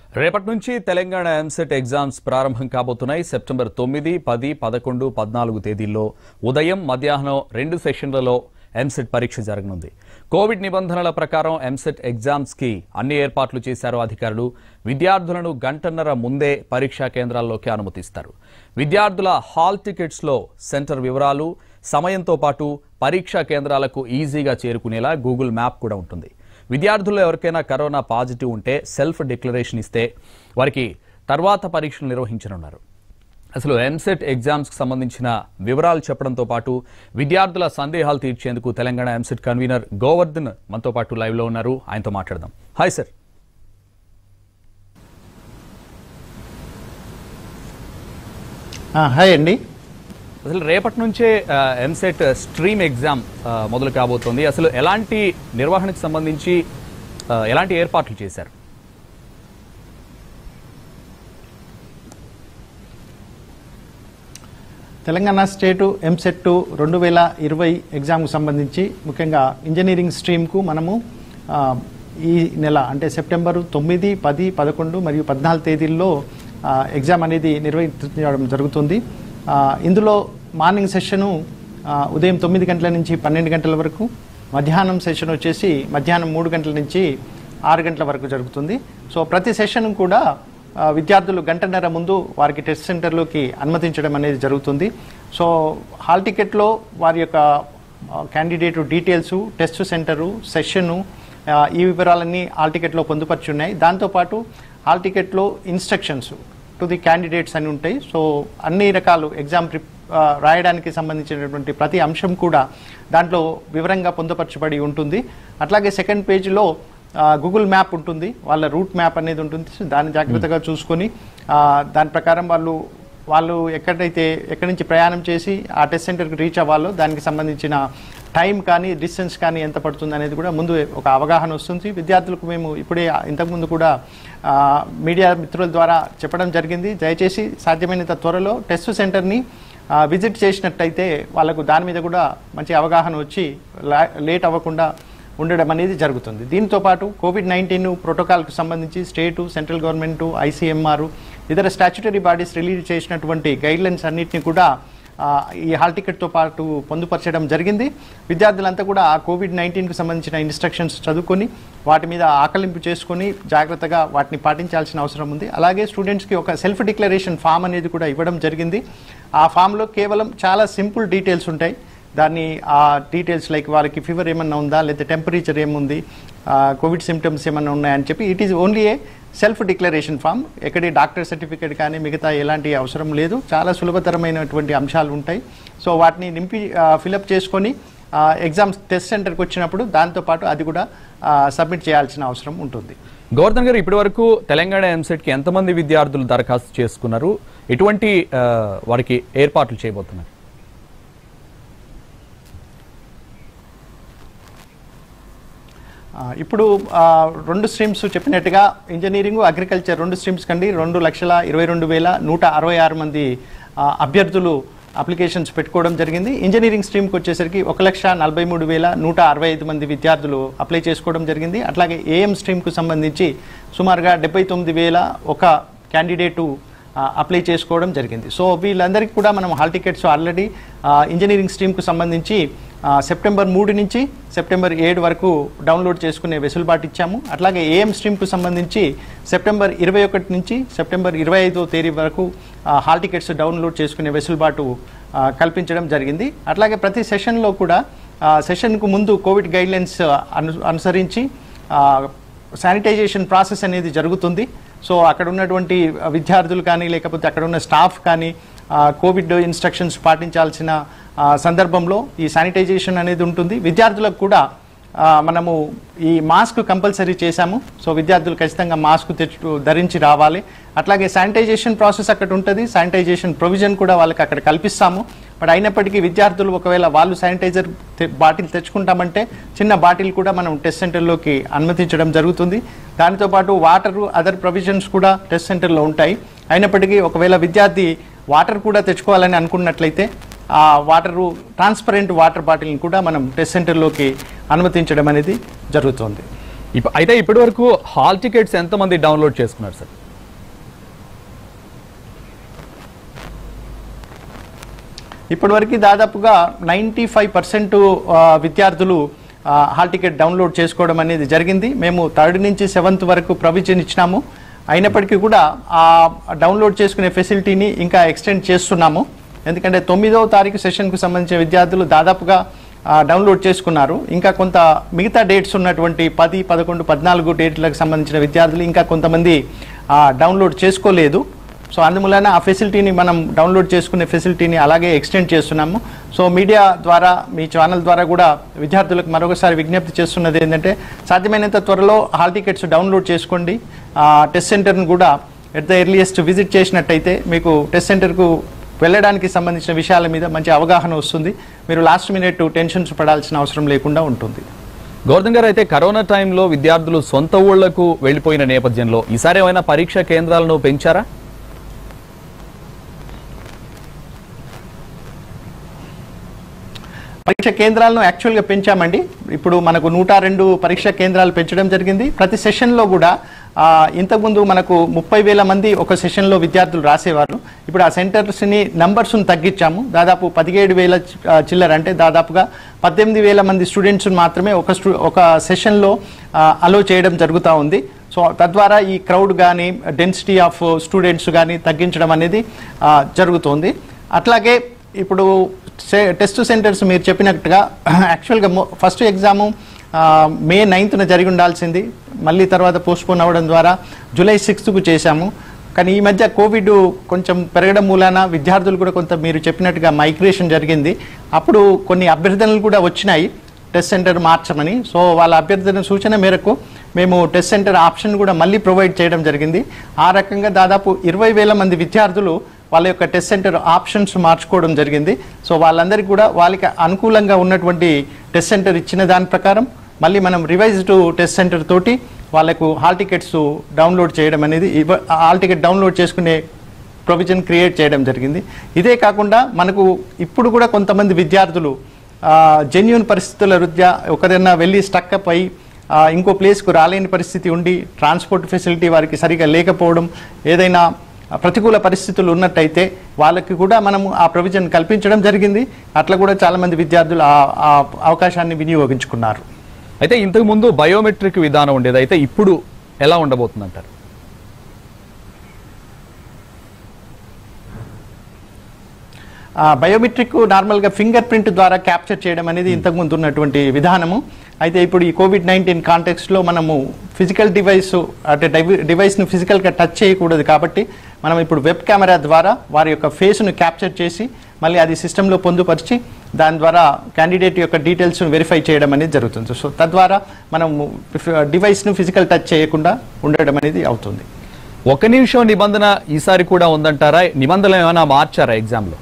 రేపటి నుంచి తెలంగాణ ఎంసెట్ ఎగ్జామ్స్ ప్రారంభం కాబోతున్నాయి సెప్టెంబర్ తొమ్మిది పది పదకొండు పద్నాలుగు తేదీల్లో ఉదయం మధ్యాహ్నం రెండు సెషన్లలో ఎంసెట్ పరీక్ష జరగనుంది కోవిడ్ నిబంధనల ప్రకారం ఎంసెట్ ఎగ్జామ్స్ కి అన్ని ఏర్పాట్లు చేశారు అధికారులు విద్యార్థులను గంటన్నర ముందే పరీక్షా కేంద్రాల్లోకి అనుమతిస్తారు విద్యార్థుల హాల్ టికెట్స్ లో సెంటర్ వివరాలు సమయంతో పాటు పరీక్షా కేంద్రాలకు ఈజీగా చేరుకునేలా గూగుల్ మ్యాప్ కూడా ఉంటుంది విద్యార్థుల్లో ఎవరికైనా కరోనా పాజిటివ్ ఉంటే సెల్ఫ్ డిక్లరేషన్ ఇస్తే వారికి తర్వాత పరీక్షలు నిర్వహించనున్నారు అసలు ఎంసెట్ ఎగ్జామ్స్కి సంబంధించిన వివరాలు చెప్పడంతో పాటు విద్యార్థుల సందేహాలు తీర్చేందుకు తెలంగాణ ఎంసెట్ కన్వీనర్ గోవర్ధన్ మనతో పాటు లైవ్లో ఉన్నారు ఆయనతో మాట్లాడదాం హాయ్ సార్ ఆ, హాయ్ అండి అసలు రేపటి నుంచే ఎంసెట్ స్ట్రీమ్ ఎగ్జామ్ ఆ, మొదలు కాబోతోంది అసలు ఎలాంటి నిర్వహణకు సంబంధించి ఆ, ఎలాంటి ఏర్పాట్లు చేశారు తెలంగాణ స్టేటు ఎంసెట్ రెండు వేల ఇరవై ఎగ్జామ్కు సంబంధించి ముఖ్యంగా ఇంజనీరింగ్ స్ట్రీమ్కు మనము ఆ, ఈ నెల అంటే సెప్టెంబర్ తొమ్మిది పది పదకొండు మరియు పద్నాలుగు తేదీల్లో ఆ, ఎగ్జామ్ అనేది నిర్వహించడం జరుగుతుంది ఆ, ఇందులో మార్నింగ్ సెషను ఆ, ఉదయం తొమ్మిది గంటల నుంచి పన్నెండు గంటల వరకు మధ్యాహ్నం సెషన్ వచ్చేసి మధ్యాహ్నం మూడు గంటల నుంచి ఆరు గంటల వరకు జరుగుతుంది సో ప్రతి సెషన్ కూడా ఆ, విద్యార్థులు గంటన్నర ముందు వారికి టెస్ట్ సెంటర్లోకి అనుమతించడం అనేది జరుగుతుంది సో హాల్ టికెట్లో వారి యొక్క candidate details test centre session ఆ, ఈ వివరాలన్నీ హాల్ టికెట్లో పొందుపర్చున్నాయి దాంతోపాటు హాల్ టికెట్లో ఇన్స్ట్రక్షన్స్ టు ది క్యాండిడేట్స్ అని ఉంటాయి సో అన్ని రకాలు ఎగ్జామ్ ప్రిప్ ఆ, రాయడానికి సంబంధించినటువంటి ప్రతి అంశం కూడా దాంట్లో వివరంగా పొందుపరచబడి ఉంటుంది అట్లాగే సెకండ్ పేజీలో గూగుల్ మ్యాప్ ఉంటుంది వాళ్ళ రూట్ మ్యాప్ అనేది ఉంటుంది సో దాన్ని జాగ్రత్తగా చూసుకొని ఆ, దాని ప్రకారం వాళ్ళు వాళ్ళు ఎక్కడైతే ఎక్కడి నుంచి ప్రయాణం చేసి ఆ టెస్ట్ సెంటర్కి రీచ్ అవ్వాలో దానికి సంబంధించిన టైం కానీ డిస్టెన్స్ కానీ ఎంత పడుతుంది అనేది కూడా ముందు ఒక అవగాహన వస్తుంది విద్యార్థులకు మేము ఇప్పుడే ఇంతకుముందు కూడా ఆ, మీడియా మిత్రుల ద్వారా చెప్పడం జరిగింది దయచేసి సాధ్యమైనంత త్వరలో టెస్ట్ సెంటర్ని ఆ, విజిట్ చేసినట్టయితే వాళ్ళకు దాని మీద కూడా మంచి అవగాహన వచ్చి లా- లేట్ అవ్వకుండా ఉండడం అనేది జరుగుతుంది దీంతో పాటు కోవిడ్ నైన్టీన్ ప్రోటోకాల్కు సంబంధించి స్టేటు సెంట్రల్ గవర్నమెంట్ ఐసీఎంఆర్ ఇతర స్టాచ్యుటరీ బాడీస్ రిలీజ్ చేసినటువంటి గైడ్లైన్స్ అన్నింటినీ కూడా ఆ, ఈ హాల్ టికెట్తో పాటు పొందుపరచడం జరిగింది విద్యార్థులంతా కూడా ఆ కోవిడ్ నైన్టీన్కి సంబంధించిన ఇన్స్ట్రక్షన్స్ చదువుకొని వాటి మీద ఆకలింపు చేసుకొని జాగ్రత్తగా వాటిని పాటించాల్సిన అవసరం ఉంది అలాగే స్టూడెంట్స్కి ఒక సెల్ఫ్ డిక్లరేషన్ ఫామ్ అనేది కూడా ఇవ్వడం జరిగింది ఆ ఫామ్లో కేవలం చాలా సింపుల్ డీటెయిల్స్ ఉంటాయి దాన్ని ఆ డీటెయిల్స్ లైక్ వాళ్ళకి ఫీవర్ ఏమన్నా ఉందా లేకపోతే టెంపరేచర్ ఏముంది కోవిడ్ సిమ్టమ్స్ ఏమన్నా ఉన్నాయని చెప్పి it is only a self declaration form ఎక్కడి డాక్టర్ సర్టిఫికేట్ కానీ మిగతా ఎలాంటి అవసరం లేదు చాలా సులభతరమైనటువంటి అంశాలు ఉంటాయి సో వాటిని నింపి ఫిలప్ చేసుకొని ఎగ్జామ్స్ టెస్ట్ సెంటర్కి వచ్చినప్పుడు దాంతోపాటు అది కూడా సబ్మిట్ చేయాల్సిన అవసరం ఉంటుంది గోవర్ధన్ గారు ఇప్పటి వరకు తెలంగాణ ఎంసెట్ కి ఎంతమంది విద్యార్థులు దరఖాస్తు చేసుకున్నారు ఎటువంటి ఆ, వారికి ఏర్పాట్లు చేయబోతున్నారు ఆ, ఇప్పుడు ఆ, రెండు స్ట్రీమ్స్ చెప్పినట్టుగా ఇంజనీరింగ్ అగ్రికల్చర్ రెండు స్ట్రీమ్స్ కండి రెండు లక్షల ఇరవై రెండు వేల నూట అరవై ఆరు మంది ఆ, అభ్యర్థులు అప్లికేషన్స్ పెట్టుకోవడం జరిగింది ఇంజనీరింగ్ స్ట్రీమ్కి వచ్చేసరికి ఒక లక్ష నలభై మూడు వేల నూట అరవై ఐదు మంది విద్యార్థులు అప్లై చేసుకోవడం జరిగింది అట్లాగే ఏఎం స్ట్రీమ్కు సంబంధించి సుమారుగా డెబ్బై తొమ్మిది వేల ఒక క్యాండిడేటు ఆ, అప్లై చేసుకోవడం జరిగింది సో వీళ్ళందరికీ కూడా మనం హాల్ టికెట్స్ ఆల్రెడీ ఆ, ఇంజనీరింగ్ స్ట్రీమ్కు సంబంధించి ఆ, సెప్టెంబర్ మూడు నుంచి సెప్టెంబర్ ఏడు వరకు డౌన్లోడ్ చేసుకునే వెసులుబాటు ఇచ్చాము అట్లాగే ఏఎం స్ట్రీమ్కు సంబంధించి సెప్టెంబర్ ఇరవై ఒకటి నుంచి సెప్టెంబర్ ఇరవై ఐదో తేదీ వరకు ఆ, హాల్ టికెట్స్ డౌన్లోడ్ చేసుకునే వెసులుబాటు ఆ, కల్పించడం జరిగింది అట్లాగే ప్రతి సెషన్లో కూడా ఆ, సెషన్కు ముందు కోవిడ్ గైడ్లైన్స్ అను అనుసరించి ఆ, శానిటైజేషన్ ప్రాసెస్ అనేది జరుగుతుంది సో అక్కడ ఉన్నటువంటి విద్యార్థులు కానీ లేకపోతే అక్కడ ఉన్న స్టాఫ్ కానీ ఆ, కోవిడ్ ఇన్స్ట్రక్షన్స్ పాటించాల్సిన ఆ, సందర్భంలో ఈ శానిటైజేషన్ అనేది ఉంటుంది విద్యార్థులకు కూడా ఆ, మనము ఈ మాస్క్ కంపల్సరీ చేశాము సో విద్యార్థులు ఖచ్చితంగా మాస్క్ తెచ్చు ధరించి రావాలి అట్లాగే శానిటైజేషన్ ప్రాసెస్ అక్కడ ఉంటుంది శానిటైజేషన్ ప్రొవిజన్ కూడా వాళ్ళకి అక్కడ కల్పిస్తాము బట్ అయినప్పటికీ విద్యార్థులు ఒకవేళ వాళ్ళు శానిటైజర్ బాటిల్ తెచ్చుకుంటామంటే చిన్న బాటిల్ కూడా మనం టెస్ట్ సెంటర్లోకి అనుమతించడం జరుగుతుంది దానితో పాటు వాటరు అదర్ ప్రొవిజన్స్ కూడా టెస్ట్ సెంటర్లో ఉంటాయి అయినప్పటికీ ఒకవేళ విద్యార్థి వాటర్ కూడా తెచ్చుకోవాలని అనుకున్నట్లయితే ఆ వాటరు ట్రాన్స్పరెంట్ వాటర్ బాటిల్ని కూడా మనం టెస్ట్ సెంటర్లోకి అనుమతించడం అనేది జరుగుతుంది ఇప్ప- అయితే ఇప్పటి వరకు హాల్ టికెట్స్ ఎంతమంది డౌన్లోడ్ చేసుకున్నారు సార్ ఇప్పటివరకు దాదాపుగా నైంటీ ఫైవ్ పర్సెంట్ విద్యార్థులు ఆ, హాల్ టికెట్ డౌన్లోడ్ చేసుకోవడం అనేది జరిగింది మేము థర్డ్ నుంచి సెవెంత్ వరకు ప్రొవిజన్ ఇచ్చినాము అయినప్పటికీ కూడా ఆ డౌన్లోడ్ చేసుకునే ఫెసిలిటీని ఇంకా ఎక్స్టెండ్ చేస్తున్నాము ఎందుకంటే తొమ్మిదవ తారీఖు సెషన్కు సంబంధించిన విద్యార్థులు దాదాపుగా ఆ, డౌన్లోడ్ చేసుకున్నారు ఇంకా కొంత మిగతా డేట్స్ ఉన్నటువంటి పది పదకొండు పద్నాలుగు డేట్లకు సంబంధించిన విద్యార్థులు ఇంకా కొంతమంది ఆ, డౌన్లోడ్ చేసుకోలేదు సో అందువలన ఆ ఫెసిలిటీని మనం డౌన్లోడ్ చేసుకునే ఫెసిలిటీని అలాగే ఎక్స్టెండ్ చేస్తున్నాము సో మీడియా ద్వారా మీ ఛానల్ ద్వారా కూడా విద్యార్థులకు మరొకసారి విజ్ఞప్తి చేస్తున్నది ఏంటంటే సాధ్యమైనంత త్వరలో హాల్ టికెట్స్ డౌన్లోడ్ చేసుకోండి ఆ, టెస్ట్ సెంటర్ను కూడా ఎట్ ద ఎర్లియస్ట్ విజిట్ చేసినట్టయితే మీకు టెస్ట్ సెంటర్కు వెళ్ళడానికి సంబంధించిన విషయాల మీద మంచి అవగాహన వస్తుంది మీరు లాస్ట్ మినిట్ టెన్షన్స్ పడాల్సిన అవసరం లేకుండా ఉంటుంది గౌతమ్ గారు అయితే కరోనా టైంలో విద్యార్థులు సొంత ఊళ్లకు వెళ్ళిపోయిన నేపథ్యంలో ఈసారి ఏమైనా పరీక్షా కేంద్రాలను పెంచారా పరీక్ష కేంద్రాలను యాక్చువల్గా పెంచామండి ఇప్పుడు మనకు నూట రెండు పరీక్ష కేంద్రాలు పెంచడం జరిగింది ప్రతి సెషన్లో కూడా ఆ, ఇంతకుముందు మనకు ముప్పై వేల మంది ఒక సెషన్లో విద్యార్థులు రాసేవారు ఇప్పుడు ఆ సెంటర్స్ని నంబర్స్ని తగ్గించాము దాదాపు పదిహేడు వేల చి- ఆ, చిల్లర అంటే దాదాపుగా పద్దెనిమిది వేల మంది స్టూడెంట్స్ మాత్రమే ఒక స్టూ ఒక సెషన్లో అలో చేయడం జరుగుతూ ఉంది సో తద్వారా ఈ క్రౌడ్ కానీ డెన్సిటీ ఆఫ్ స్టూడెంట్స్ కానీ తగ్గించడం అనేది ఆ, జరుగుతోంది అట్లాగే ఇప్పుడు సె- టెస్ట్ సెంటర్స్ మీరు చెప్పినట్టుగా యాక్చువల్గా మొ- ఫస్ట్ ఎగ్జాము ఆ, మే నైన్త్న జరిగి ఉండాల్సింది మళ్ళీ తర్వాత పోస్ట్పోన్ అవ్వడం ద్వారా జూలై సిక్స్త్కు చేశాము కానీ ఈ మధ్య కోవిడ్ కొంచెం పెరగడం మూలాన విద్యార్థులు కూడా కొంత మీరు చెప్పినట్టుగా మైగ్రేషన్ జరిగింది అప్పుడు కొన్ని అభ్యర్థనలు కూడా వచ్చినాయి టెస్ట్ సెంటర్ మార్చమని సో వాళ్ళ అభ్యర్థన సూచన మేరకు మేము టెస్ట్ సెంటర్ ఆప్షన్ కూడా మళ్ళీ ప్రొవైడ్ చేయడం జరిగింది ఆ రకంగా దాదాపు ఇరవై వేల మంది విద్యార్థులు వాళ్ళ యొక్క టెస్ట్ సెంటర్ ఆప్షన్స్ మార్చుకోవడం జరిగింది సో వాళ్ళందరికీ కూడా వాళ్ళకి అనుకూలంగా ఉన్నటువంటి టెస్ట్ సెంటర్ ఇచ్చిన దాని ప్రకారం మళ్ళీ మనం రివైజ్డ్ టెస్ట్ సెంటర్ తోటి వాళ్ళకు హాల్ టికెట్స్ డౌన్లోడ్ చేయడం అనేది ఇవ- హాల్ టికెట్ డౌన్లోడ్ చేసుకునే ప్రొవిజన్ క్రియేట్ చేయడం జరిగింది ఇదే కాకుండా మనకు ఇప్పుడు కూడా కొంతమంది విద్యార్థులు జెన్యున్ పరిస్థితుల రీత్యా ఒకరైనా వెళ్ళి స్టక్అప్ అయి ఆ, ఇంకో ప్లేస్కు రాలేని పరిస్థితి ఉండి ట్రాన్స్పోర్ట్ ఫెసిలిటీ వారికి సరిగా లేకపోవడం ఏదైనా ప్రతికూల పరిస్థితులు ఉన్నట్టయితే వాళ్ళకి కూడా మనము ఆ ప్రొవిజన్ కల్పించడం జరిగింది అట్లా కూడా చాలామంది విద్యార్థులు ఆ ఆ అవకాశాన్ని వినియోగించుకున్నారు అయితే ఇంతకు ముందు బయోమెట్రిక్ విధానం ఉండేది అయితే ఇప్పుడు ఎలా ఉండబోతుందంటారు ఆ, బయోమెట్రిక్ నార్మల్గా ఫింగర్ ప్రింట్ ద్వారా క్యాప్చర్ చేయడం అనేది ఇంతకుముందు ఉన్నటువంటి విధానము అయితే ఇప్పుడు ఈ కోవిడ్ నైన్టీన్ కాంటెక్స్ట్లో మనము ఫిజికల్ డివైస్ అంటే డివై- డివైస్ను ఫిజికల్గా టచ్ చేయకూడదు కాబట్టి మనం ఇప్పుడు వెబ్ కెమెరా ద్వారా వారి యొక్క ఫేస్ను క్యాప్చర్ చేసి మళ్ళీ అది సిస్టంలో పొందుపరిచి దాని ద్వారా క్యాండిడేట్ యొక్క డీటెయిల్స్ను వెరిఫై చేయడం అనేది జరుగుతుంది సో తద్వారా మనము డివైస్ను ఫిజికల్ టచ్ చేయకుండా ఉండడం అనేది అవుతుంది ఒక నిమిషం నిబంధన ఈసారి కూడా ఉందంటారా నిబంధనలు ఏమైనా మార్చారా ఎగ్జామ్లో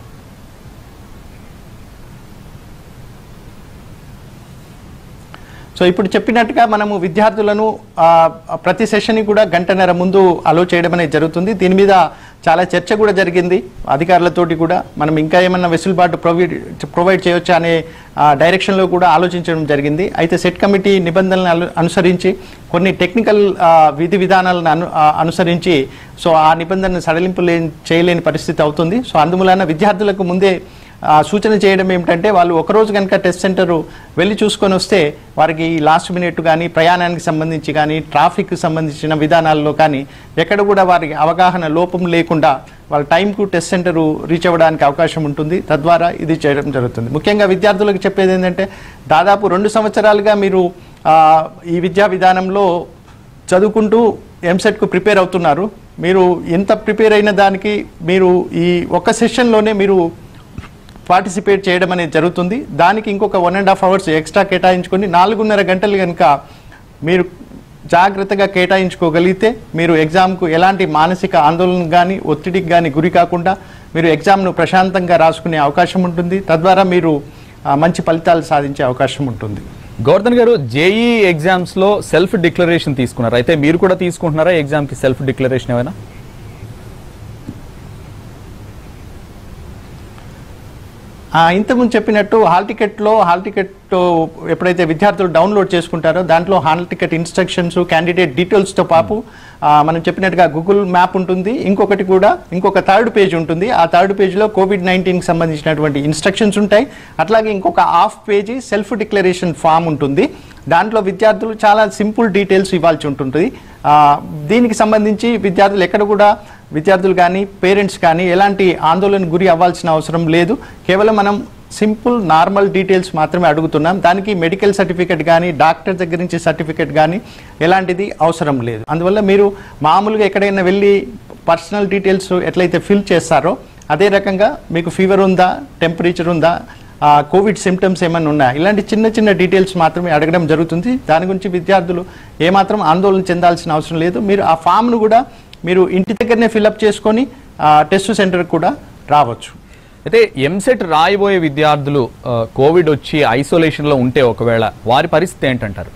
సో ఇప్పుడు చెప్పినట్టుగా మనము విద్యార్థులను ఆ, ప్రతి సెషన్ కూడా గంటన్నర ముందు అలో చేయడం అనేది జరుగుతుంది దీని మీద చాలా చర్చ కూడా జరిగింది అధికారులతోటి కూడా మనం ఇంకా ఏమన్నా వెసులుబాటు ప్రొవైడ్ ప్రొవైడ్ చేయొచ్చా అనే ఆ, డైరెక్షన్లో కూడా ఆలోచించడం జరిగింది అయితే సెట్ కమిటీ నిబంధనలను అను- అనుసరించి కొన్ని టెక్నికల్ ఆ, విధి విధానాలను అను ఆ, అనుసరించి సో ఆ నిబంధనను సడలింపు లే చేయలేని పరిస్థితి అవుతుంది సో అందువలన విద్యార్థులకు ముందే ఆ, సూచన చేయడం ఏమిటంటే వాళ్ళు ఒకరోజు కనుక టెస్ట్ సెంటర్ వెళ్ళి చూసుకొని వస్తే వారికి ఈ లాస్ట్ మినిట్ కానీ ప్రయాణానికి సంబంధించి కానీ ట్రాఫిక్ సంబంధించిన విధానాల్లో కానీ ఎక్కడ కూడా వారికి అవగాహన లోపం లేకుండా వాళ్ళ టైంకు టెస్ట్ సెంటర్ రీచ్ అవ్వడానికి అవకాశం ఉంటుంది తద్వారా ఇది చేయడం జరుగుతుంది ముఖ్యంగా విద్యార్థులకు చెప్పేది ఏంటంటే దాదాపు రెండు సంవత్సరాలుగా మీరు ఆ, ఈ విద్యా విధానంలో చదువుకుంటూ ఎంసెట్కు ప్రిపేర్ అవుతున్నారు మీరు ఎంత ప్రిపేర్ అయిన దానికి మీరు ఈ ఒక్క సెషన్లోనే మీరు పార్టిసిపేట్ చేయడం అనేది జరుగుతుంది దానికి ఇంకొక one and half hours extra కేటాయించుకొని నాలుగున్నర గంటలు కనుక మీరు జాగ్రత్తగా కేటాయించుకోగలిగితే మీరు ఎగ్జామ్కు ఎలాంటి మానసిక ఆందోళన కానీ ఒత్తిడికి కానీ గురి కాకుండా మీరు ఎగ్జామ్ను ప్రశాంతంగా రాసుకునే అవకాశం ఉంటుంది తద్వారా మీరు ఆ, మంచి ఫలితాలు సాధించే అవకాశం ఉంటుంది గోవర్ధన్ గారు జేఈ ఎగ్జామ్స్ లో సెల్ఫ్ డిక్లరేషన్ తీసుకున్నారు అయితే మీరు కూడా తీసుకుంటున్నారా ఎగ్జామ్ కి సెల్ఫ్ డిక్లరేషన్ ఏమైనా ఆ, ఇంతకుముందు చెప్పినట్టు హాల్ టికెట్లో హాల్ టికెట్ ఎప్పుడైతే విద్యార్థులు డౌన్లోడ్ చేసుకుంటారో దాంట్లో హాల్ టికెట్ ఇన్స్ట్రక్షన్స్ క్యాండిడేట్ డీటెయిల్స్తో పాటు ఆ, మనం చెప్పినట్టుగా గూగుల్ మ్యాప్ ఉంటుంది ఇంకొకటి కూడా ఇంకొక థర్డ్ పేజ్ ఉంటుంది ఆ థర్డ్ పేజ్లో కోవిడ్ నైన్టీన్కి సంబంధించినటువంటి ఇన్స్ట్రక్షన్స్ ఉంటాయి అట్లాగే ఇంకొక half page self declaration form ఉంటుంది దాంట్లో విద్యార్థులు చాలా సింపుల్ డీటెయిల్స్ ఇవ్వాల్సి ఉంటుంది ఆ, దీనికి సంబంధించి విద్యార్థులు ఎక్కడ కూడా విద్యార్థులు కానీ పేరెంట్స్ కానీ ఎలాంటి ఆందోళన గురి అవ్వాల్సిన అవసరం లేదు కేవలం మనం సింపుల్ నార్మల్ డీటెయిల్స్ మాత్రమే అడుగుతున్నాం దానికి మెడికల్ సర్టిఫికేట్ కానీ డాక్టర్ దగ్గర నుంచి సర్టిఫికేట్ కానీ ఎలాంటిది అవసరం లేదు అందువల్ల మీరు మామూలుగా ఎక్కడైనా వెళ్ళి పర్సనల్ డీటెయిల్స్ ఎట్లయితే ఫిల్ చేస్తారో అదే రకంగా మీకు ఫీవర్ ఉందా టెంపరేచర్ ఉందా ఆ, కోవిడ్ సిమ్టమ్స్ ఏమైనా ఉన్నాయా ఇలాంటి చిన్న చిన్న డీటెయిల్స్ మాత్రమే అడగడం జరుగుతుంది దాని గురించి విద్యార్థులు ఏమాత్రం ఆందోళన చెందాల్సిన అవసరం లేదు మీరు ఆ ఫామ్ను కూడా మీరు ఇంటి దగ్గరనే ఫిల్అప్ చేసుకొని ఆ, టెస్ట్ సెంటర్ కూడా రావచ్చు అయితే ఎంసెట్ రాయబోయే విద్యార్థులు ఆ, కోవిడ్ వచ్చి ఐసోలేషన్లో ఉంటే ఒకవేళ వారి పరిస్థితి ఏంటంటారు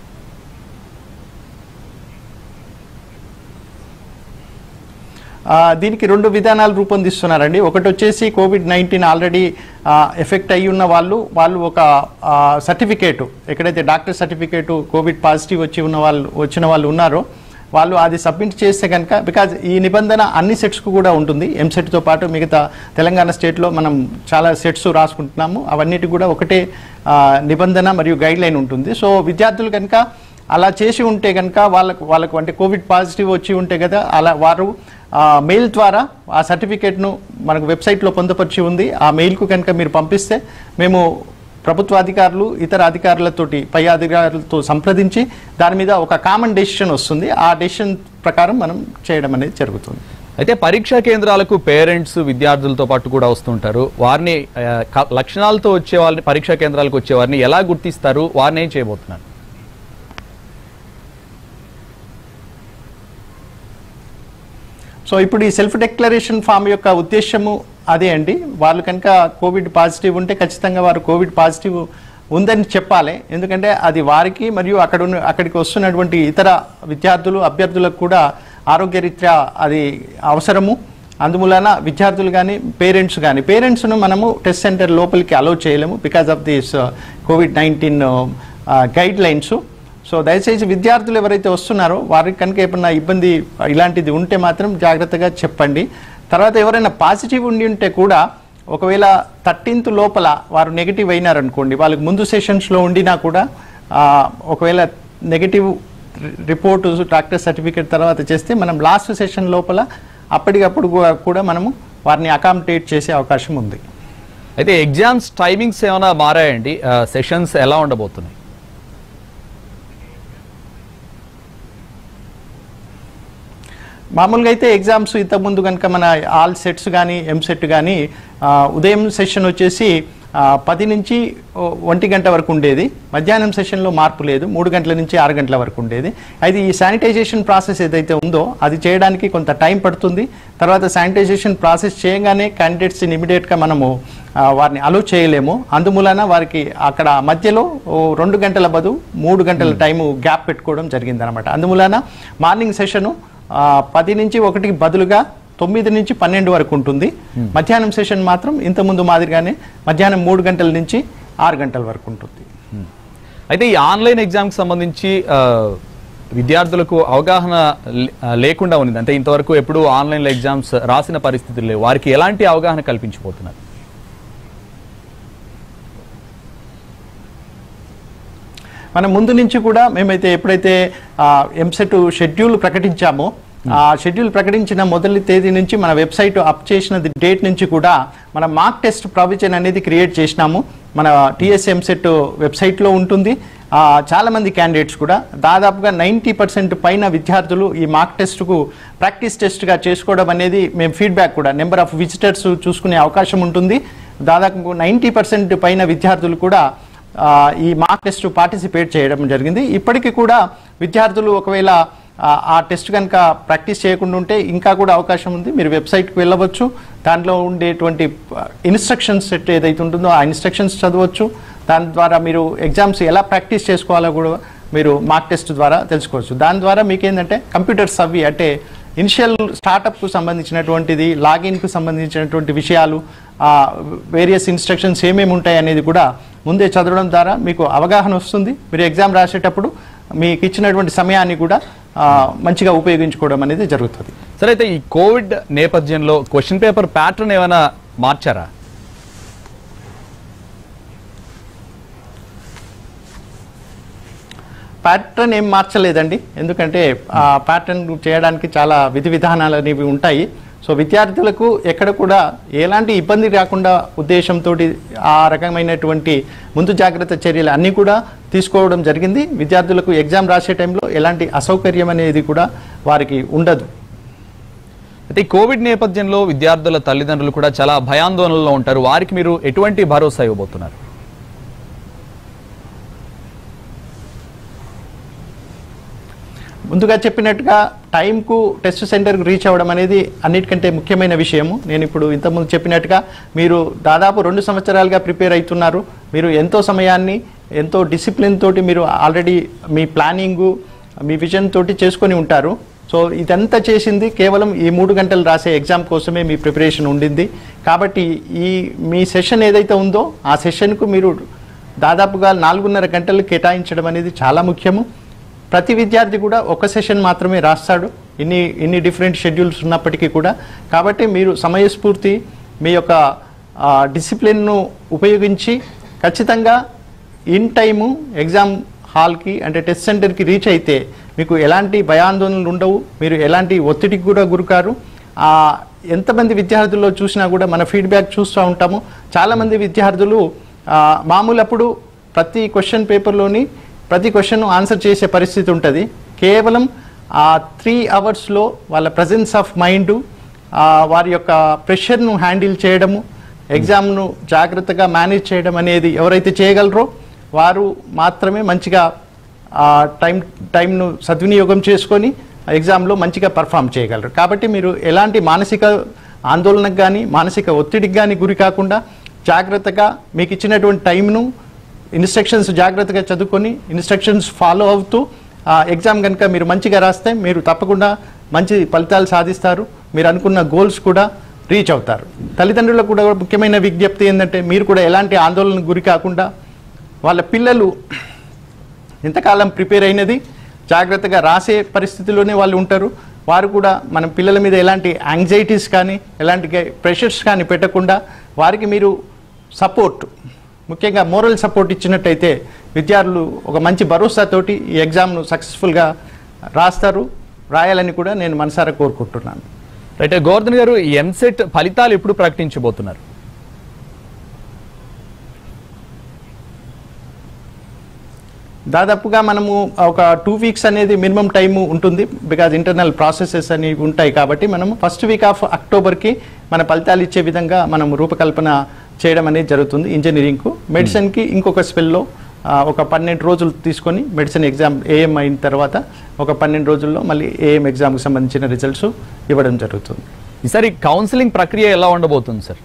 ఆ, దీనికి రెండు విధానాలు రూపొందిస్తున్నారండి ఒకటి వచ్చేసి కోవిడ్ నైన్టీన్ ఆల్రెడీ ఎఫెక్ట్ అయ్యి ఉన్న వాళ్ళు వాళ్ళు ఒక సర్టిఫికేటు ఎక్కడైతే డాక్టర్ సర్టిఫికేటు కోవిడ్ పాజిటివ్ వచ్చి ఉన్న వాళ్ళు వచ్చిన వాళ్ళు ఉన్నారో వాళ్ళు అది సబ్మిట్ చేస్తే కనుక బికాజ్ ఈ నిబంధన అన్ని సెట్స్కు కూడా ఉంటుంది ఎంసెట్తో పాటు మిగతా తెలంగాణ స్టేట్లో మనం చాలా సెట్స్ రాసుకుంటున్నాము అవన్నిటి కూడా ఒకటే ఆ, నిబంధన మరియు గైడ్ లైన్ ఉంటుంది సో విద్యార్థులు కనుక అలా చేసి ఉంటే కనుక వాళ్ళకు వాళ్ళకు అంటే కోవిడ్ పాజిటివ్ వచ్చి ఉంటే కదా అలా వారు ఆ, మెయిల్ ద్వారా ఆ సర్టిఫికేట్ను మనకు వెబ్సైట్లో పొందపరిచి ఉంది ఆ మెయిల్కు కనుక మీరు పంపిస్తే మేము ప్రభుత్వ అధికారులు ఇతర అధికారులతోటి పై అధికారులతో సంప్రదించి దాని మీద ఒక కామన్ డెసిషన్ వస్తుంది ఆ డెసిషన్ ప్రకారం మనం చేయడం అనేది జరుగుతుంది అయితే పరీక్షా కేంద్రాలకు పేరెంట్స్ విద్యార్థులతో పాటు కూడా వస్తుంటారు వారిని ఆ, క- లక్షణాలతో వచ్చే వాళ్ళని పరీక్షా కేంద్రాలకు వచ్చే వారిని ఎలా గుర్తిస్తారు వారిని ఏం చేయబోతున్నారు సో ఇప్పుడు ఈ సెల్ఫ్ డిక్లరేషన్ ఫామ్ యొక్క ఉద్దేశము అదే అండి వాళ్ళు కనుక కోవిడ్ పాజిటివ్ ఉంటే ఖచ్చితంగా వారు కోవిడ్ పాజిటివ్ ఉందని చెప్పాలి ఎందుకంటే అది వారికి మరియు అక్కడ ఉన్న అక్కడికి వస్తున్నటువంటి ఇతర విద్యార్థులు అభ్యర్థులకు కూడా ఆరోగ్యరీత్యా అది అవసరము అందువలన విద్యార్థులు కానీ పేరెంట్స్ కానీ పేరెంట్స్ను మనము టెస్ట్ సెంటర్ లోపలికి అలౌ చేయలేము because of this COVID nineteen guidelines so దయచేసి విద్యార్థులు ఎవరైతే వస్తున్నారో వారికి కనుక ఏమన్నా ఇబ్బంది ఇలాంటిది ఉంటే మాత్రం జాగ్రత్తగా చెప్పండి తర్వాత ఎవరైనా పాజిటివ్ ఉండి ఉంటే కూడా ఒకవేళ థర్టీన్త్ లోపల వారు నెగిటివ్ అయినారనుకోండి వాళ్ళకి ముందు సెషన్స్లో ఉండినా కూడా ఆ, ఒకవేళ నెగిటివ్ రిపోర్ట్ డాక్టర్ సర్టిఫికేట్ తర్వాత చేస్తే మనం లాస్ట్ సెషన్ లోపల అప్పటికప్పుడు కూడా- కూడా మనము వారిని అకామిడేట్ చేసే అవకాశం ఉంది అయితే ఎగ్జామ్స్ టైమింగ్స్ ఏమైనా మారాయండి సెషన్స్ ఎలా ఉండబోతున్నాయి మామూలుగా అయితే ఎగ్జామ్స్ ఇంతకుముందు కనుక మన ఆల్ సెట్స్ కానీ ఎంసెట్ కానీ ఉదయం సెషన్ వచ్చేసి ఆ, పది నుంచి ఓ, ఒంటి గంట వరకు ఉండేది మధ్యాహ్నం సెషన్లో మార్పు లేదు మూడు గంటల నుంచి ఆరు గంటల వరకు ఉండేది అయితే ఈ శానిటైజేషన్ ప్రాసెస్ ఏదైతే ఉందో అది చేయడానికి కొంత టైం పడుతుంది తర్వాత శానిటైజేషన్ ప్రాసెస్ చేయగానే క్యాండిడేట్స్ని ఇమీడియట్గా మనము ఆ, వారిని అలో చేయలేము అందుమూలన వారికి అక్కడ మధ్యలో ఓ రెండు గంటల బదులు మూడు గంటల టైము గ్యాప్ పెట్టుకోవడం జరిగింది అనమాట అందుమూలన మార్నింగ్ సెషను ఆ, పది నుంచి ఒకటికి బదులుగా తొమ్మిది నుంచి పన్నెండు వరకు ఉంటుంది మధ్యాహ్నం సెషన్ మాత్రం ఇంతకుముందు మాదిరిగానే మధ్యాహ్నం మూడు గంటల నుంచి ఆరు గంటల వరకు ఉంటుంది అయితే ఈ ఆన్లైన్ ఎగ్జామ్కి సంబంధించి ఆ, విద్యార్థులకు అవగాహన లే- ఆ, లేకుండా ఉంది అంటే ఇంతవరకు ఎప్పుడు ఆన్లైన్లో ఎగ్జామ్స్ రాసిన పరిస్థితులు లేవు వారికి ఎలాంటి అవగాహన కల్పించబోతున్నారు మనం ముందు నుంచి కూడా మేమైతే ఎప్పుడైతే ఎంసెట్ షెడ్యూల్ ప్రకటించామో ఆ షెడ్యూల్ ప్రకటించిన మొదటి తేదీ నుంచి మన వెబ్సైట్ అప్ చేసిన డేట్ నుంచి కూడా మన మార్క్ టెస్ట్ ప్రొవిజన్ అనేది క్రియేట్ చేసినాము మన టిఎస్ ఎంసెట్ వెబ్సైట్లో ఉంటుంది ఆ, చాలా మంది క్యాండిడేట్స్ కూడా దాదాపుగా నైంటీ పర్సెంట్ పైన విద్యార్థులు ఈ మార్క్ టెస్ట్కు ప్రాక్టీస్ టెస్ట్గా చేసుకోవడం అనేది మేము ఫీడ్బ్యాక్ కూడా నెంబర్ ఆఫ్ విజిటర్స్ చూసుకునే అవకాశం ఉంటుంది దాదాపు నైంటీ పర్సెంట్ పైన విద్యార్థులు కూడా ఆ, ఈ మార్క్ టెస్ట్ పార్టిసిపేట్ చేయడం జరిగింది ఇప్పటికీ కూడా విద్యార్థులు ఒకవేళ ఆ, ఆ టెస్ట్ కనుక ప్రాక్టీస్ చేయకుండా ఉంటే ఇంకా కూడా అవకాశం ఉంది మీరు వెబ్సైట్కి వెళ్ళవచ్చు దాంట్లో ఉండేటువంటి ఇన్స్ట్రక్షన్స్ సెట్ ఏదైతే ఉంటుందో ఆ ఇన్స్ట్రక్షన్స్ చదవచ్చు దాని ద్వారా మీరు ఎగ్జామ్స్ ఎలా ప్రాక్టీస్ చేసుకోవాలో కూడా మీరు మార్క్ టెస్ట్ ద్వారా తెలుసుకోవచ్చు దాని ద్వారా మీకు ఏంటంటే కంప్యూటర్స్ అవి అంటే ఇనిషియల్ స్టార్టప్కు సంబంధించినటువంటిది లాగిన్కు సంబంధించినటువంటి విషయాలు వేరియస్ ఇన్స్ట్రక్షన్స్ ఏమేమి ఉంటాయి అనేది కూడా ముందే చదవడం ద్వారా మీకు అవగాహన వస్తుంది మీరు ఎగ్జామ్ రాసేటప్పుడు మీకు ఇచ్చినటువంటి సమయాన్ని కూడా ఆ, మంచిగా ఉపయోగించుకోవడం అనేది జరుగుతుంది సరే అయితే ఈ కోవిడ్ నేపథ్యంలో క్వశ్చన్ పేపర్ ప్యాటర్న్ ఏమైనా మార్చారా ప్యాటర్న్ ఏం మార్చలేదండి ఎందుకంటే ఆ ప్యాటర్న్ చేయడానికి చాలా విధి విధానాలు అనేవి ఉంటాయి సో విద్యార్థులకు ఎక్కడ కూడా ఎలాంటి ఇబ్బంది రాకుండా ఉద్దేశంతో ఆ రకమైనటువంటి ముందు జాగ్రత్త చర్యలు అన్నీ కూడా తీసుకోవడం జరిగింది విద్యార్థులకు ఎగ్జామ్ రాసే టైంలో ఎలాంటి అసౌకర్యం అనేది కూడా వారికి ఉండదు అయితే ఈ కోవిడ్ నేపథ్యంలో విద్యార్థుల తల్లిదండ్రులు కూడా చాలా భయాందోళనలో ఉంటారు వారికి మీరు ఎటువంటి భరోసా ఇవ్వబోతున్నారు ముందుగా చెప్పినట్టుగా టైంకు టెస్ట్ సెంటర్కి రీచ్ అవ్వడం అనేది అన్నిటికంటే ముఖ్యమైన విషయము నేను ఇప్పుడు ఇంతకుముందు చెప్పినట్టుగా మీరు దాదాపు రెండు సంవత్సరాలుగా ప్రిపేర్ అవుతున్నారు మీరు ఎంతో సమయాన్ని ఎంతో డిసిప్లిన్ తోటి మీరు ఆల్రెడీ మీ ప్లానింగు మీ విజన్ తోటి చేసుకొని ఉంటారు సో ఇదంతా చేసింది కేవలం ఈ మూడు గంటలు రాసే ఎగ్జామ్ కోసమే మీ ప్రిపరేషన్ ఉండింది కాబట్టి ఈ మీ సెషన్ ఏదైతే ఉందో ఆ సెషన్కు మీరు దాదాపుగా నాలుగున్నర గంటలు కేటాయించడం అనేది చాలా ముఖ్యము ప్రతి విద్యార్థి కూడా ఒక సెషన్ మాత్రమే రాస్తాడు ఇన్ని ఇన్ని డిఫరెంట్ షెడ్యూల్స్ ఉన్నప్పటికీ కూడా కాబట్టి మీరు సమయస్ఫూర్తి మీ యొక్క డిసిప్లిన్ను ఉపయోగించి ఖచ్చితంగా ఇన్ టైము ఎగ్జామ్ హాల్కి అంటే టెస్ట్ సెంటర్కి రీచ్ అయితే మీకు ఎలాంటి భయాందోళనలు ఉండవు మీరు ఎలాంటి ఒత్తిడికి కూడా గురికారు ఆ, ఎంతమంది విద్యార్థుల్లో చూసినా కూడా మన ఫీడ్బ్యాక్ చూస్తూ ఉంటాము చాలామంది విద్యార్థులు ఆ, మామూలు అప్పుడు ప్రతి క్వశ్చన్ పేపర్లోని ప్రతి క్వశ్చన్ ఆన్సర్ చేసే పరిస్థితి ఉంటుంది కేవలం ఆ త్రీ అవర్స్లో వాళ్ళ ప్రజెన్స్ ఆఫ్ మైండ్ వారి యొక్క ప్రెషర్ను హ్యాండిల్ చేయడము ఎగ్జామ్ను జాగ్రత్తగా మేనేజ్ చేయడం అనేది ఎవరైతే చేయగలరో వారు మాత్రమే మంచిగా ఆ టైం టైంను సద్వినియోగం చేసుకొని ఎగ్జామ్లో మంచిగా పర్ఫామ్ చేయగలరు కాబట్టి మీరు ఎలాంటి మానసిక ఆందోళనకు కానీ మానసిక ఒత్తిడికి కానీ గురి కాకుండా జాగ్రత్తగా మీకు ఇచ్చినటువంటి టైంను ఇన్స్ట్రక్షన్స్ జాగ్రత్తగా చదువుకొని ఇన్స్ట్రక్షన్స్ ఫాలో అవుతూ ఆ ఎగ్జామ్ కనుక మీరు మంచిగా రాస్తే మీరు తప్పకుండా మంచి ఫలితాలు సాధిస్తారు మీరు అనుకున్న గోల్స్ కూడా రీచ్ అవుతారు తల్లిదండ్రులకు కూడా ముఖ్యమైన విజ్ఞప్తి ఏంటంటే మీరు కూడా ఎలాంటి ఆందోళనకు గురి కాకుండా వాళ్ళ పిల్లలు ఇంతకాలం ప్రిపేర్ అయినది జాగ్రత్తగా రాసే పరిస్థితిలోనే వాళ్ళు ఉంటారు వారు కూడా మన పిల్లల మీద ఎలాంటి యాంగ్జైటీస్ కానీ ఎలాంటి ప్రెషర్స్ కానీ పెట్టకుండా వారికి మీరు సపోర్ట్ ముఖ్యంగా మోరల్ సపోర్ట్ ఇచ్చినట్టయితే విద్యార్థులు ఒక మంచి భరోసాతోటి ఈ ఎగ్జామ్ను సక్సెస్ఫుల్గా రాస్తారు రాయాలని కూడా నేను మనసారా కోరుకుంటున్నాను రైట్ గోవర్ధన్ గారు ఈ ఎంసెట్ ఫలితాలు ఎప్పుడు ప్రకటించబోతున్నారు దాదాపుగా మనము ఒక టూ వీక్స్ అనేది మినిమం టైం ఉంటుంది బికాజ్ ఇంటర్నల్ ప్రాసెసెస్ అనేవి ఉంటాయి కాబట్టి మనము ఫస్ట్ వీక్ ఆఫ్ అక్టోబర్కి మన ఫలితాలు ఇచ్చే విధంగా మనం రూపకల్పన చేయడం అనేది జరుగుతుంది ఇంజనీరింగ్కు మెడిసిన్కి ఇంకొక స్పెల్లో ఒక పన్నెండు రోజులు తీసుకొని మెడిసిన్ ఎగ్జామ్ ఏఎం అయిన తర్వాత ఒక పన్నెండు రోజుల్లో మళ్ళీ ఏఎం ఎగ్జామ్కి సంబంధించిన రిజల్ట్స్ ఇవ్వడం జరుగుతుంది ఈసారి కౌన్సిలింగ్ ప్రక్రియ ఎలా ఉండబోతుంది సార్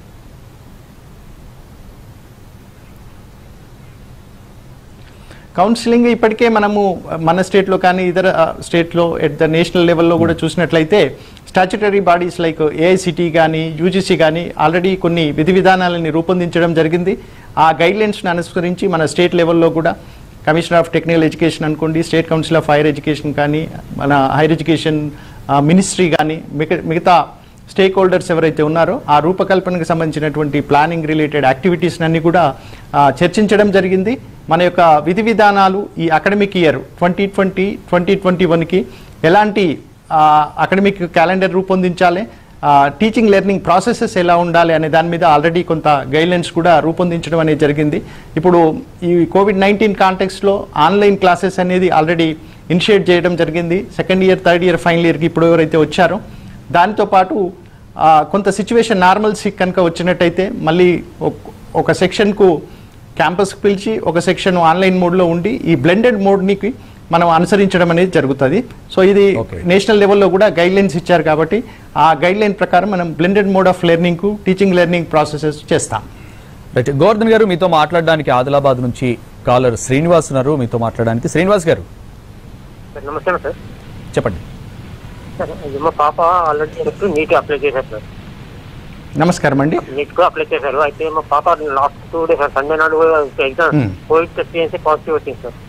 కౌన్సిలింగ్ ఇప్పటికే మనము మన స్టేట్లో కానీ ఇతర స్టేట్లో ఎట్ ద నేషనల్ లెవెల్లో కూడా చూసినట్లయితే స్టాచ్యుటరీ బాడీస్ లైక్ ఏఐసిటి కానీ యూజీసీ కానీ ఆల్రెడీ కొన్ని విధి విధానాలని రూపొందించడం జరిగింది ఆ గైడ్లైన్స్ని అనుసరించి మన స్టేట్ లెవెల్లో కూడా కమిషనర్ ఆఫ్ టెక్నికల్ ఎడ్యుకేషన్ అనుకోండి state council of higher education కానీ మన హైయర్ ఎడ్యుకేషన్ మినిస్ట్రీ కానీ మిగ- మిగతా స్టేక్ హోల్డర్స్ ఎవరైతే ఉన్నారో ఆ రూపకల్పనకు సంబంధించినటువంటి ప్లానింగ్ రిలేటెడ్ యాక్టివిటీస్ అన్ని కూడా ఆ, చర్చించడం జరిగింది మన యొక్క విధి విధానాలు ఈ academic year twenty twenty twenty twenty వన్కి ఎలాంటి అకాడమిక్ క్యాలెండర్ రూపొందించాలి టీచింగ్ లెర్నింగ్ ప్రాసెసెస్ ఎలా ఉండాలి అనే దాని మీద ఆల్రెడీ కొంత గైడ్లైన్స్ కూడా రూపొందించడం అనేది జరిగింది ఇప్పుడు ఈ కోవిడ్ నైన్టీన్ కాంటెక్స్లో ఆన్లైన్ క్లాసెస్ అనేది ఆల్రెడీ ఇనిషియేట్ చేయడం జరిగింది second year third year final ఇయర్కి ఇప్పుడు ఎవరైతే వచ్చారో దానితో పాటు ఆ, కొంత సిచ్యువేషన్ నార్మల్సీ కనుక వచ్చినట్టయితే మళ్ళీ ఒక- ఒక సెక్షన్కు క్యాంపస్కి పిలిచి ఒక సెక్షన్ ఆన్లైన్ మోడ్లో ఉండి ఈ బ్లెండెడ్ మోడ్ని మనం అనుసరించడం అనేది జరుగుతుంది సో ఇది Okay. నేషనల్ లెవెల్లో కూడా గైడ్ లైన్స్ ఇచ్చారు కాబట్టి ఆ గైడ్ లైన్ ప్రకారం మనం బ్లెండెడ్ మోడ్ ఆఫ్ లెర్నింగ్కు టీచింగ్ లెర్నింగ్ ప్రాసెసెస్ చేస్తాం రైట్ గోవర్ధన్ గారు మీతో మాట్లాడడానికి ఆదిలాబాద్ నుంచి కాలర్ శ్రీనివాస్ ఉన్నారు మీతో మాట్లాడడానికి శ్రీనివాస్ గారు సార్ నమస్తే సార్ చెప్పండి సార్ ఇది మా పాప ఆల్రెడీ చెప్పి నీట్ అప్లై చేశారు సార్ నమస్కారం అండి నీట్ కు అప్లై చేశారు అయితే మా పాప last two days sir Sunday నాడు ఎగ్జామ్ Hmm. కోవిడ్ టెస్ట్ చేసి పాజిటివ్ వచ్చింది sir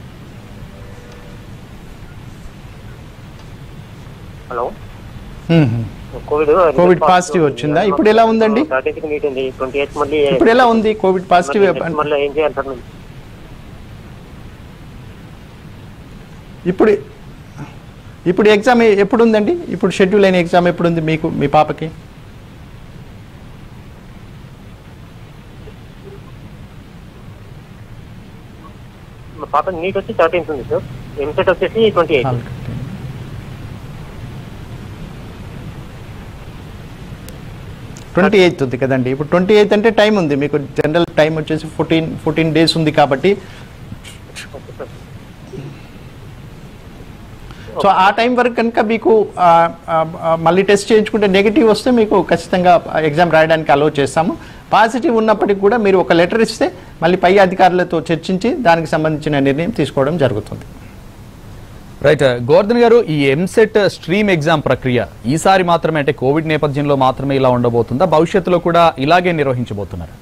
hello hmm, hmm. COVID COVID positive వచ్చిందా? ఇప్పుడు ఎలా ఉందండి? థర్టీన్త్ నీట్ ఉంది ట్వంటీ ఎయిత్ మళ్ళీ ఇప్పుడు ఎలా ఉంది కోవిడ్ పాజిటివ్ మళ్ళీ- మళ్ళీ ఏం చేయాలి సార్ మేము? ఇప్పుడు ఇప్పుడు ఎగ్జామ్ ఎప్పుడు ఉందండి ఇప్పుడు షెడ్యూల్ అయిన ఎగ్జామ్ ఎప్పుడు ఉంది మీకు మీ పాపకి మా పాప నీట్ వచ్చి థర్టీన్త్ ఉంది సార్ ఎంసెట్ వచ్చేసి ట్వంటీ ఎయిత్ ట్వంటీ ఎయిత్ ఉంది కదండి ఇప్పుడు ట్వంటీ ఎయిత్ అంటే టైం ఉంది మీకు జనరల్ టైం వచ్చేసి ఫోర్టీన్ ఫోర్టీన్ డేస్ ఉంది కాబట్టి సో ఆ టైం వరకు కనుక మీకు ఆ, ఆ, ఆ, మళ్ళీ టెస్ట్ చేయించుకుంటే నెగిటివ్ వస్తే మీకు ఖచ్చితంగా ఎగ్జామ్ రాయడానికి అలో చేస్తాము పాజిటివ్ ఉన్నప్పటికీ కూడా మీరు ఒక లెటర్ ఇస్తే మళ్ళీ పై అధికారులతో చర్చించి దానికి సంబంధించిన నిర్ణయం తీసుకోవడం జరుగుతుంది రైట్ గోవర్ధన్ గారు ఈ ఎంసెట్ స్ట్రీమ్ ఎగ్జామ్ ప్రక్రియ ఈసారి మాత్రమే అంటే కోవిడ్ నేపథ్యంలో మాత్రమే ఇలా ఉండబోతుందా భవిష్యత్తులో కూడా ఇలాగే నిర్వహించబోతున్నారు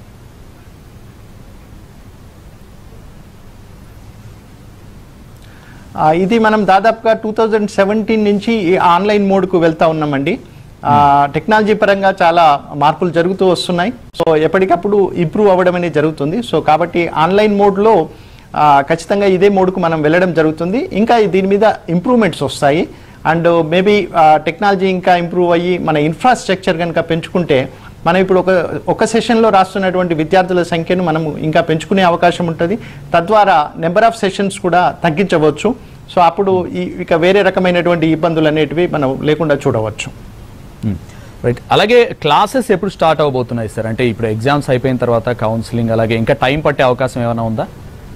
ఆ, ఇది మనం దాదాపుగా టూ థౌజండ్ సెవెంటీన్ నుంచి ఈ ఆన్లైన్ మోడ్కు వెళ్తా ఉన్నామండి ఆ, టెక్నాలజీ పరంగా చాలా మార్పులు జరుగుతూ వస్తున్నాయి సో ఎప్పటికప్పుడు ఇంప్రూవ్ అవ్వడం అనేది జరుగుతుంది సో కాబట్టి ఆన్లైన్ మోడ్లో ఆ, ఖచ్చితంగా ఇదే మోడ్కు మనం వెళ్ళడం జరుగుతుంది ఇంకా దీని మీద ఇంప్రూవ్మెంట్స్ వస్తాయి అండ్ మేబీ టెక్నాలజీ ఇంకా ఇంప్రూవ్ అయ్యి మన ఇన్ఫ్రాస్ట్రక్చర్ కనుక పెంచుకుంటే మనం ఇప్పుడు ఒక ఒక సెషన్లో రాస్తున్నటువంటి విద్యార్థుల సంఖ్యను మనము ఇంకా పెంచుకునే అవకాశం ఉంటుంది తద్వారా నెంబర్ ఆఫ్ సెషన్స్ కూడా తగ్గించవచ్చు సో అప్పుడు ఈ ఇక వేరే రకమైనటువంటి ఇబ్బందులు అనేటివి మనం లేకుండా చూడవచ్చు రైట్ అలాగే క్లాసెస్ ఎప్పుడు స్టార్ట్ అవబోతున్నాయి సార్ అంటే ఇప్పుడు ఎగ్జామ్స్ అయిపోయిన తర్వాత కౌన్సిలింగ్ అలాగే ఇంకా టైం పట్టే అవకాశం ఏమైనా ఉందా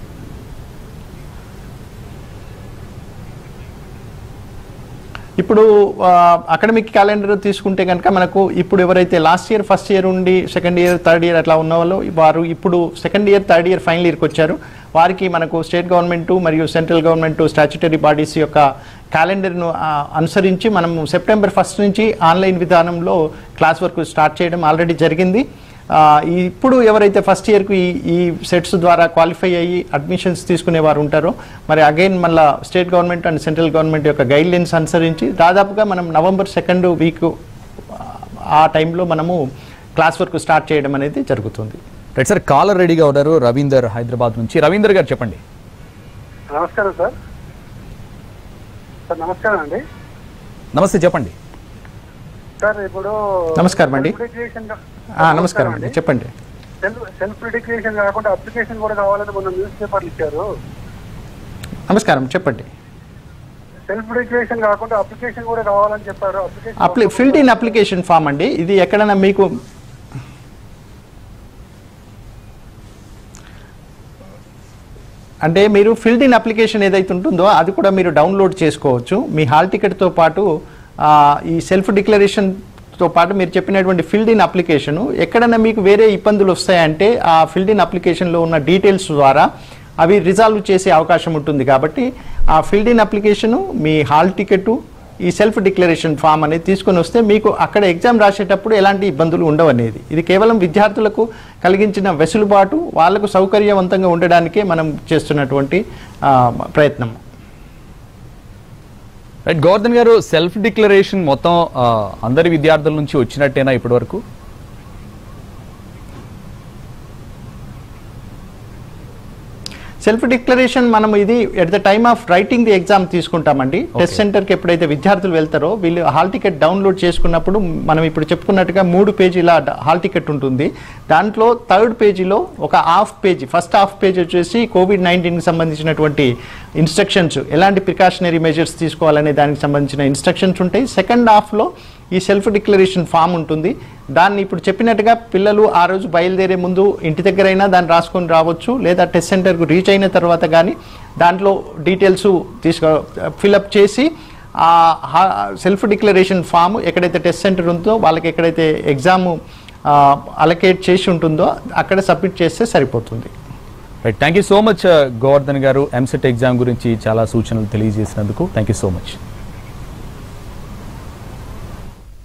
ఇప్పుడు అకాడమిక్ క్యాలెండర్ తీసుకుంటే కనుక మనకు ఇప్పుడు ఎవరైతే లాస్ట్ ఇయర్ ఫస్ట్ ఇయర్ ఉండి సెకండ్ ఇయర్ థర్డ్ ఇయర్ అట్లా ఉన్న వాళ్ళు వారు ఇప్పుడు second year third year final ఇయర్కి వచ్చారు వారికి మనకు స్టేట్ గవర్నమెంట్ మరియు సెంట్రల్ గవర్నమెంట్ స్టాచ్యుటరీ బాడీస్ యొక్క క్యాలెండర్ను ఆ, అనుసరించి మనం సెప్టెంబర్ ఫస్ట్ నుంచి ఆన్లైన్ విధానంలో క్లాస్ వర్క్ స్టార్ట్ చేయడం ఆల్రెడీ జరిగింది ఆ, ఈ- ఇప్పుడు ఎవరైతే ఫస్ట్ ఇయర్కు ఈ ఈ సెట్స్ ద్వారా క్వాలిఫై అయ్యి అడ్మిషన్స్ తీసుకునే వారు ఉంటారో మరి అగైన్ మళ్ళా state government and central government యొక్క గైడ్ లైన్స్ అనుసరించి దాదాపుగా మనం నవంబర్ సెకండ్ వీక్ ఆ టైంలో మనము క్లాస్ వర్క్ స్టార్ట్ చేయడం అనేది జరుగుతుంది రైట్ సార్ కాలర్ రెడీగా ఉన్నారు రవీందర్ హైదరాబాద్ నుంచి రవీందర్ గారు చెప్పండి నమస్కారం సార్ సార్ నమస్కారం అండి నమస్తే చెప్పండి సార్ ఇప్పుడు నమస్కారం అండి. సెల్ఫ్ డిక్లరేషన్ కా- ఆ, నమస్కారం అండి చెప్పండి సెల్ఫ్ సెల్ఫ్ డిక్లరేషన్ కాకుండా అప్లికేషన్ కూడా కావాలని మొన్న న్యూస్ పేపర్లు ఇచ్చారు నమస్కారం చెప్పండి సెల్ఫ్ డిక్లరేషన్ కాకుండా అప్లికేషన్ కూడా కావాలని చెప్పారు అప్లికేషన్ అప్లి ఫిల్డ్ ఇన్ అప్లికేషన్ ఫామ్ అండి ఇది ఎక్కడైనా మీకు అంటే మీరు ఫిల్డ్ ఇన్ అప్లికేషన్ ఏదైతే ఉంటుందో అది కూడా మీరు డౌన్లోడ్ చేసుకోవచ్చు మీ హాల్ టికెట్తో పాటు ఆ, ఈ సెల్ఫ్ డిక్లరేషన్తో పాటు మీరు చెప్పినటువంటి ఫిల్డ్ ఇన్ అప్లికేషన్ ఎక్కడైనా మీకు వేరే ఇబ్బందులు వస్తాయంటే ఆ ఫిల్డ్ ఇన్ అప్లికేషన్లో ఉన్న డీటెయిల్స్ ద్వారా అవి రిజాల్వ్ చేసే అవకాశం ఉంటుంది కాబట్టి ఆ ఫిల్డ్ ఇన్ అప్లికేషను మీ హాల్ టికెట్ ఈ సెల్ఫ్ డిక్లరేషన్ ఫామ్ అనేది తీసుకొని వస్తే మీకు అక్కడ ఎగ్జామ్ రాసేటప్పుడు ఎలాంటి ఇబ్బందులు ఉండవు అనేది ఇది కేవలం విద్యార్థులకు కలిగించిన వెసులుబాటు వాళ్ళకు సౌకర్యవంతంగా ఉండడానికే మనం చేస్తున్నటువంటి ఆ, ప్రయత్నం రైట్ గోవర్ధన్ గారు సెల్ఫ్ డిక్లరేషన్ మొత్తం ఆ, అందరి విద్యార్థుల నుంచి వచ్చినట్టేనా ఇప్పటి వరకు సెల్ఫ్ డిక్లరేషన్ మనం ఇది at the time of writing the exam తీసుకుంటామండి టెస్ట్ సెంటర్కి ఎప్పుడైతే విద్యార్థులు వెళ్తారో వీళ్ళు హాల్ టికెట్ డౌన్లోడ్ చేసుకున్నప్పుడు మనం ఇప్పుడు చెప్పుకున్నట్టుగా మూడు పేజీల డ- హాల్ టికెట్ ఉంటుంది దాంట్లో థర్డ్ పేజీలో ఒక half page first half page వచ్చేసి కోవిడ్ నైన్టీన్కి సంబంధించినటువంటి ఇన్స్ట్రక్షన్స్ ఎలాంటి ప్రికాషనరీ మెజర్స్ తీసుకోవాలనే దానికి సంబంధించిన ఇన్స్ట్రక్షన్స్ ఉంటాయి సెకండ్ హాఫ్లో ఈ సెల్ఫ్ డిక్లరేషన్ ఫామ్ ఉంటుంది దాన్ని ఇప్పుడు చెప్పినట్టుగా పిల్లలు ఆ రోజు బయలుదేరే ముందు ఇంటి దగ్గరైనా దాన్ని రాసుకొని రావచ్చు లేదా టెస్ట్ సెంటర్కు రీచ్ అయిన తర్వాత కానీ దాంట్లో డీటెయిల్స్ తీసుకో ఫిలప్ చేసి ఆ సెల్ఫ్ డిక్లరేషన్ ఫామ్ ఎక్కడైతే టెస్ట్ సెంటర్ ఉందో వాళ్ళకి ఎక్కడైతే ఎగ్జామ్ అలకేట్ చేసి ఉంటుందో అక్కడ సబ్మిట్ చేస్తే సరిపోతుంది right thank you so much Govardhan గారు ఎంసెట్ ఎగ్జామ్ గురించి చాలా సూచనలు తెలియజేసినందుకు thank you so much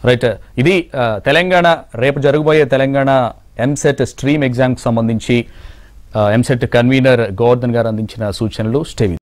right ఇది ఆ, తెలంగాణ రేపు జరగబోయే తెలంగాణ ఎంసెట్ స్ట్రీమ్ ఎగ్జామ్కి సంబంధించి ఎంసెట్ కన్వీనర్ గోవర్ధన్ గారు అందించిన సూచనలు స్టే